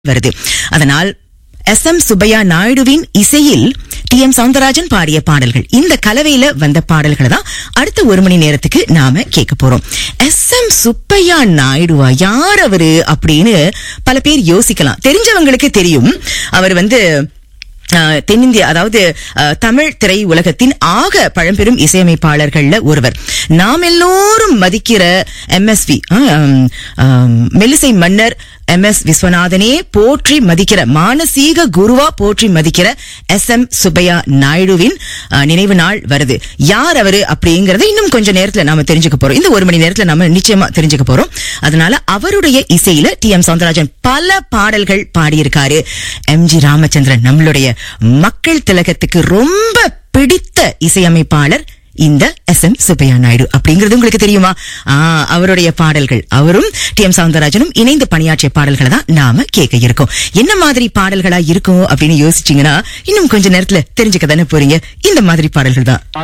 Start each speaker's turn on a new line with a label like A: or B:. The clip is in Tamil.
A: வருது அதனால் எஸ் எம் சுப்பையா நாயுடுவின் இசையில் டி எம் சவுந்தரராஜன் பாடிய பாடல்கள் இந்த கலவையில வந்த பாடல்களை தான் அடுத்த ஒரு மணி நேரத்துக்கு நாம கேட்க போறோம் எஸ் எம் சுப்பையா நாயுடுவா யார் அவரு அப்படின்னு பல பேர் யோசிக்கலாம் தெரிஞ்சவங்களுக்கு தெரியும் அவர் வந்து அஹ், தென்னிந்திய அதாவது அஹ், தமிழ் திரை உலகத்தின் ஆக பழம்பெரும் இசையமைப்பாளர்கள்ல ஒருவர் நாம் எல்லோரும் மதிக்கிற எம்எஸ்வி மெல்லிசை மன்னர் எம் எஸ் விஸ்வநாதனே போற்றி மதிக்கிற மானசீக குருவா போற்றி மதிக்கிற எஸ் எம் சுப்பையா நாயுடுவின் அஹ், நினைவு நாள் வருது யார் அவரு அப்படிங்கறத இன்னும் கொஞ்ச நேரத்துல நாம தெரிஞ்சுக்க போறோம் இந்த ஒரு மணி நேரத்துல நாம நிச்சயமா தெரிஞ்சுக்க போறோம் அதனால அவருடைய இசையில டி எம் சவுந்தரராஜன் பல பாடல்கள் பாடியிருக்காரு எம் ஜி ராமச்சந்திரன் நம்மளுடைய மக்கள் திலகத்துக்கு ரொம்ப பிடித்த இசையமைப்பாளர் இந்த எஸ் எம் சுப்பையா நாயுடு அப்படிங்கிறது உங்களுக்கு தெரியுமா ஆ, அவருடைய பாடல்கள் அவரும் டி எம் சவுந்தரராஜனும் இணைந்து பணியாற்றிய பாடல்களை தான் நாம கேட்க இருக்கோம் என்ன மாதிரி பாடல்களா இருக்கும் அப்படின்னு யோசிச்சீங்கன்னா இன்னும் கொஞ்ச நேரத்துல தெரிஞ்சுக்க தானே போறீங்க இந்த மாதிரி பாடல்கள் தான்